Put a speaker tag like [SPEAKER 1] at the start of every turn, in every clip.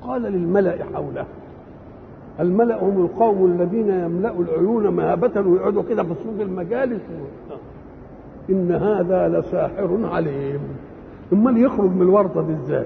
[SPEAKER 1] فقال للملأ حوله الملأ هم القوم الذين يملأوا العيون مهابة ويقعدوا كده في صوف المجالس إن هذا لساحر عليم امال يخرج من الورطة دي ازاي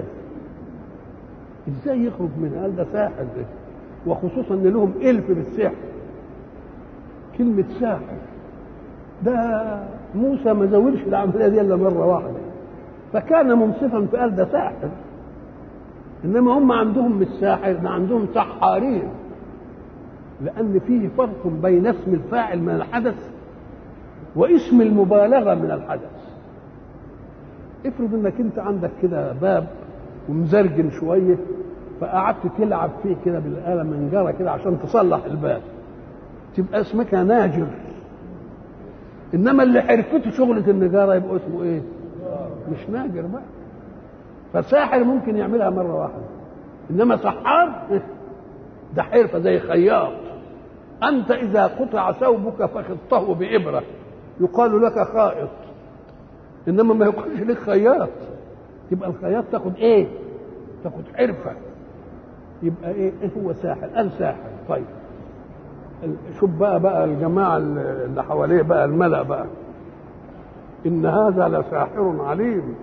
[SPEAKER 1] ازاي يخرج من هذا ساحر ده وخصوصا ان لهم الف بالسحر كلمة ساحر ده موسى ما زودش العملية دي الا مرة واحدة فكان منصفا في قال ده ساحر انما هم عندهم مش ساحر ده عندهم سحارين لان فيه فرق بين اسم الفاعل من الحدث واسم المبالغه من الحدث افرض انك انت عندك كده باب ومزرجن شويه فقعدت تلعب فيه كده بالاله منجره كده عشان تصلح الباب تبقى اسمك ناجر انما اللي حرفته شغله النجاره يبقى اسمه ايه مش ناجر بقى فساحر ممكن يعملها مره واحده انما سحار ده حرفه زي خياط انت اذا قطع ثوبك فخطه بابره يقال لك خائط انما ما يقولش لك خياط يبقى الخياط تاخد ايه تاخد حرفه يبقى ايه, إيه هو ساحر قال ساحر طيب شوف بقى بقى الجماعه اللي حواليه بقى الملا بقى ان هذا لساحر عليم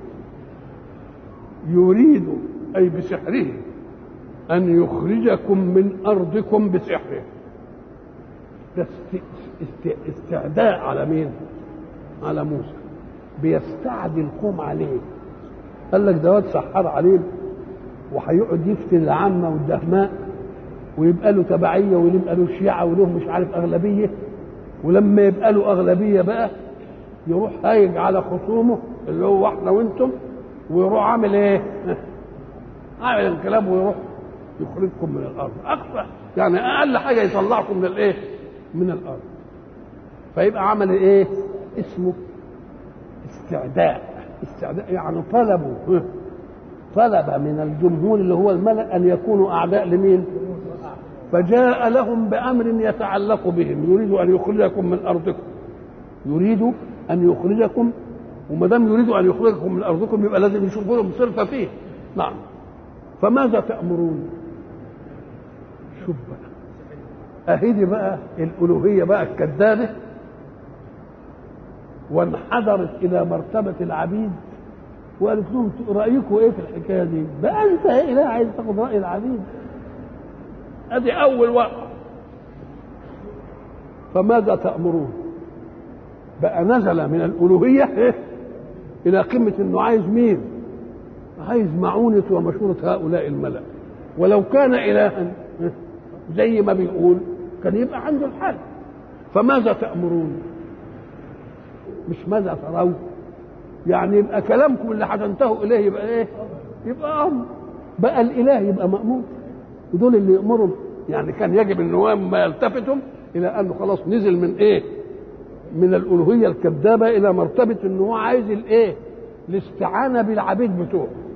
[SPEAKER 1] يريد اي بسحره ان يخرجكم من ارضكم بسحره ده استعداء على مين على موسى بيستعدي القوم عليه قال لك ده واد سحار عليه وهيقعد يفتن العامه والدهماء ويبقى له تبعيه ويبقى له شيعه وله مش عارف اغلبيه ولما يبقى له اغلبيه بقى يروح هايج على خصومه اللي هو احنا وانتم ويروح عامل ايه؟ عامل انقلاب ويروح يخرجكم من الارض اقصى يعني اقل حاجه يطلعكم من الايه؟ من الارض فيبقى عمل ايه؟ اسمه استعداء استعداء يعني طلبوا طلب من الجمهور اللي هو الملأ أن يكونوا أعداء لمين؟ فجاء لهم بأمر يتعلق بهم يريد أن يخرجكم من أرضكم يريد أن يخرجكم وما دام يريد أن يخرجكم من أرضكم يبقى لازم يشوفوا لهم صرفة فيه نعم فماذا تأمرون؟ شوف بقى أهدي بقى الألوهية بقى الكذابة وانحدرت إلى مرتبة العبيد وقالت لهم رايكم ايه في الحكايه دي؟ بقى انت ايه لا عايز تاخد راي العبيد ادي اول وقت فماذا تامرون؟ بقى نزل من الالوهيه إيه؟ الى قمه انه عايز مين؟ عايز معونه ومشوره هؤلاء الملا ولو كان الها زي ما بيقول كان يبقى عنده الحل فماذا تامرون؟ مش ماذا ترون؟ يعني يبقى كلامكم اللي هتنتهوا اليه يبقى ايه؟ يبقى امر بقى الاله يبقى مامور ودول اللي يامروا يعني كان يجب ان ما يلتفتوا الى انه خلاص نزل من ايه؟ من الالوهيه الكذابه الى مرتبه ان هو عايز الايه؟ الاستعانه بالعبيد بتوعه